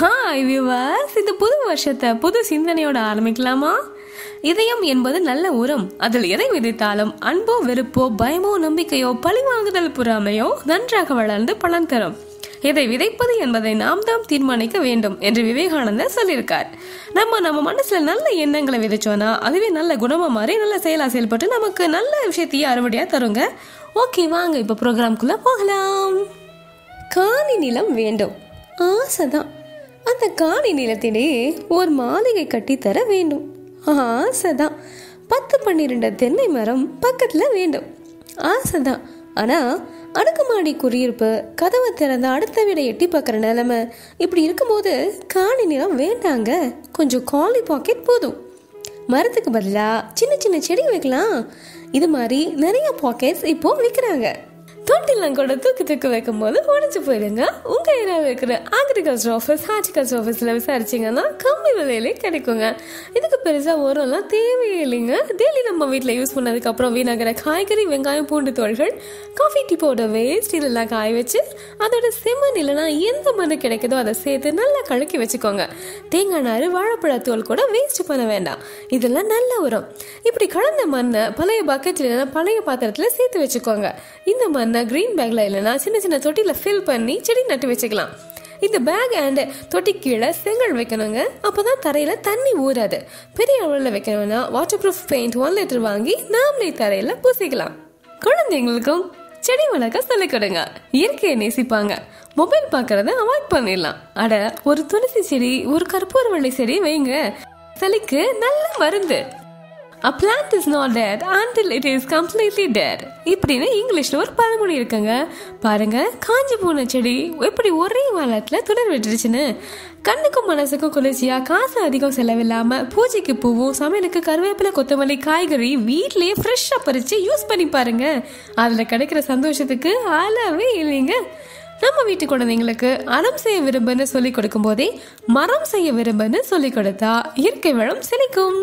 Hi viewers இந்த புது வருஷத்தை புது சிந்தனையோட ஆரம்பிக்கலாமா இதயம் என்பது நல்ல உரம் அதில் எதை விதைத்தாலும் அன்போ வெறுப்போ பயமோ நம்பிக்கையோ பழிவாங்குதல் புறாமையோ நன்றாக வளர்ந்து பலன் தரும் இதை விதைப்பது என்பதை நாம் தான் தீர்மானிக்க வேண்டும் என்று விவேகானந்தர் சொல்லியிருக்கார் நம்ம நம்ம மனசுல நல்ல எண்ணங்களை விதைச்சோன்னா அதுவே நல்ல குணமா மாறி நல்ல செயலா செயல்பட்டு நமக்கு நல்ல விஷயத்தையே அறுவடையா தருங்க ஓகே வாங்க இப்ப ப்ரோக்ராம்குள்ள போகலாம் காணி நிலம் வேண்டும் ஆசைதான் அந்த காணி நிலத்திலேயே ஒரு மாளிகை கட்டி தர வேண்டும் ஆசைதான் பத்து பன்னிரெண்டு தென்னை மரம் பக்கத்துல வேண்டும் ஆசைதான் ஆனா அடுக்குமாடி குடியிருப்பு கதவை திறந்த அடுத்த வீடை எட்டி பார்க்குற நிலைமை இப்படி இருக்கும்போது காணி நிலம் வேண்டாங்க கொஞ்சம் காலி பாக்கெட் போதும் மரத்துக்கு பதிலாக சின்ன சின்ன செடி வைக்கலாம் இது மாதிரி நிறைய பாக்கெட்ஸ் இப்போ விற்கிறாங்க தொட்டிலாம் கூட தூக்கி தூக்கி வைக்கும் போது உடஞ்சு போயிடுங்க உங்க ஏரியாவில் இருக்கிற அக்ரிகல்ச்சர் ஆஃபீஸ் ஹார்டிகல்ச்சர் ஆஃபீஸில் விசாரிச்சிங்கன்னா கம்மி விலையிலே கிடைக்குங்க இதுக்கு பெருசாக உரம்லாம் தேவையே இல்லைங்க டெய்லி நம்ம வீட்டில் யூஸ் பண்ணதுக்கப்புறம் வீணாகிற காய்கறி வெங்காயம் பூண்டு தோள்கள் காஃபி டீ போட வேஸ்ட் இதெல்லாம் காய வச்சு அதோட செம்மண் இல்லைன்னா எந்த மண்ணு கிடைக்குதோ அதை சேர்த்து நல்லா கலக்கி வச்சுக்கோங்க தேங்காய் நார் வாழைப்பழத்தோல் கூட வேஸ்ட் பண்ண வேண்டாம் இதெல்லாம் நல்ல உரம் இப்படி கலந்த மண்ணை பழைய பக்கெட் இல்லைன்னா பழைய பாத்திரத்தில் சேர்த்து வச்சுக்கோங்க இந்த மண்ணை க்ரீன் பேக்ல இல்லைன்னா சின்ன சின்ன தொட்டியில் ஃபில் பண்ணி செடி நட்டு வச்சுக்கலாம் இந்த பேக் அண்ட் தொட்டி கீழே செங்கல் வைக்கணுங்க அப்போதான் தரையில தண்ணி ஊறாது பெரிய அளவில் வைக்கணும்னா waterproof paint one litre வாங்கி நாமளே தரையில பூசிக்கலாம் குழந்தைங்களுக்கும் செடி வளர்க்க சொல்லிக் கொடுங்க இயற்கையை நேசிப்பாங்க மொபைல் பார்க்கறத அவாய்ட் பண்ணிடலாம் அட ஒரு துளசி செடி ஒரு கற்பூரவள்ளி செடி வைங்க சளிக்கு நல்ல மருந்து A plant is not dead until it is completely dead. இப்படின்னு இங்கிலீஷ்ல ஒரு பழமொழி இருக்குங்க பாருங்க காஞ்சி போன செடி எப்படி ஒரே வாரத்துல துளிர் விட்டுருச்சுன்னு கண்ணுக்கும் மனசுக்கும் குளிர்ச்சியா காசு அதிகம் செலவில்லாம பூஜைக்கு பூவும் சமையலுக்கு கருவேப்பிலை கொத்தமல்லி காய்கறி வீட்லயே ஃப்ரெஷ்ஷா பறிச்சு யூஸ் பண்ணி பாருங்க அதுல கிடைக்கிற சந்தோஷத்துக்கு அளவே இல்லைங்க நம்ம வீட்டு குழந்தைங்களுக்கு அறம் செய்ய விரும்புன்னு சொல்லி கொடுக்கும் போதே மரம் செய்ய விரும்புன்னு சொல்லி கொடுத்தா இயற்கை வளம் செழிக்கும்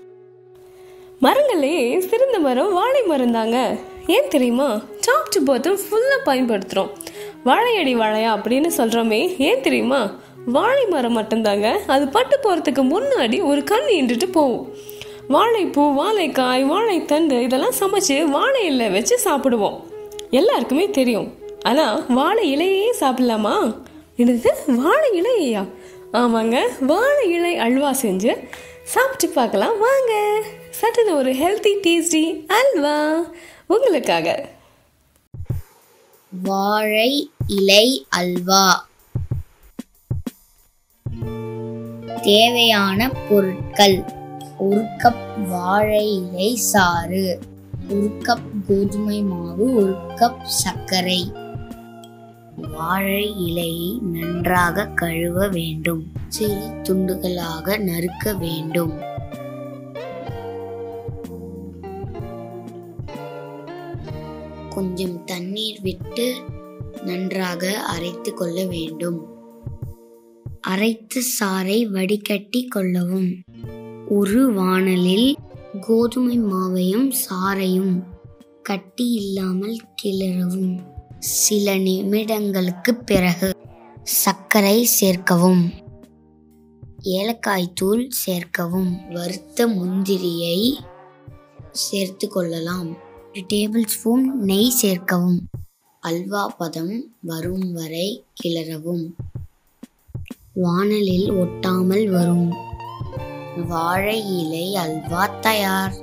மரங்களே சிறந்த மரம் வாழை மரம் தாங்க ஏன் தெரியுமா டாப் டு பாட்டம் ஃபுல்லாக பயன்படுத்துகிறோம் வாழையடி வாழையா அப்படின்னு சொல்கிறோமே ஏன் தெரியுமா வாழை மரம் மட்டும்தாங்க அது பட்டு போகிறதுக்கு முன்னாடி ஒரு கண் ஈண்டுட்டு போகும் வாழைப்பூ வாழைக்காய் வாழைத்தண்டு இதெல்லாம் சமைச்சு வாழை இலை வச்சு சாப்பிடுவோம் எல்லாருக்குமே தெரியும் ஆனால் வாழை இலையே சாப்பிடலாமா என்னது வாழை இலையா ஆமாங்க வாழை இலை அல்வா செஞ்சு சாப்பிட்டு பார்க்கலாம் வாங்க சட்டுன்னு ஒரு ஹெல்த்தி டேஸ்டி அல்வா உங்களுக்காக வாழை இலை அல்வா தேவையான பொருட்கள் ஒரு கப் வாழை இலை சாறு ஒரு கப் கோதுமை மாவு ஒரு கப் சர்க்கரை வாழை இலையை நன்றாக கழுவ வேண்டும் சிறு துண்டுகளாக நறுக்க வேண்டும் கொஞ்சம் தண்ணீர் விட்டு நன்றாக அரைத்து கொள்ள வேண்டும் அரைத்த சாறை வடிகட்டி கொள்ளவும் ஒரு வாணலில் கோதுமை மாவையும் சாறையும் கட்டி இல்லாமல் கிளறவும் சில நிமிடங்களுக்கு பிறகு சர்க்கரை சேர்க்கவும் ஏலக்காய் தூள் சேர்க்கவும் வறுத்த முந்திரியை சேர்த்து கொள்ளலாம் ஒரு டேபிள் ஸ்பூன் நெய் சேர்க்கவும் அல்வா பதம் வரும் வரை கிளறவும் வானலில் ஒட்டாமல் வரும் வாழை இலை அல்வா தயார்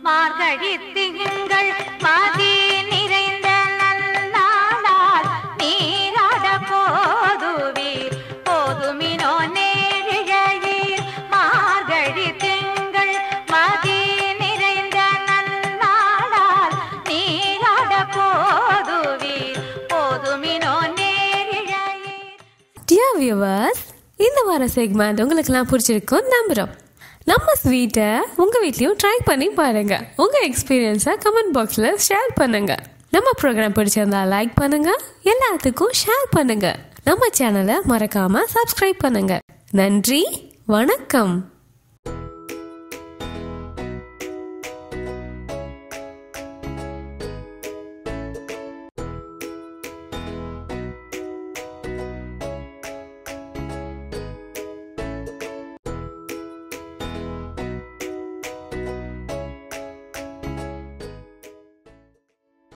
மார்கழி திங்கள் மதி நிறைந்த நன்னாளால் நீராட போதுவீர் போதுமினோ நேரிழையீர் மார்கழி திங்கள் மதி நிறைந்த நன்னாளால் நீராட போதுவீர் போதுமினோ நேரிழையீர் டியர் வியூவர்ஸ் இந்த வார செக்மெண்ட் உங்களுக்கெல்லாம் பிடிச்சிருக்கும் நம்புகிறோம் நம்ம ஸ்வீட்டை உங்கள் வீட்லேயும் ட்ரை பண்ணி பாருங்க உங்கள் எக்ஸ்பீரியன்ஸை கமெண்ட் பாக்ஸில் ஷேர் பண்ணுங்க நம்ம ப்ரோக்ராம் பிடிச்சிருந்தா லைக் பண்ணுங்க எல்லாத்துக்கும் ஷேர் பண்ணுங்க நம்ம சேனலை மறக்காம சப்ஸ்கிரைப் பண்ணுங்க நன்றி வணக்கம்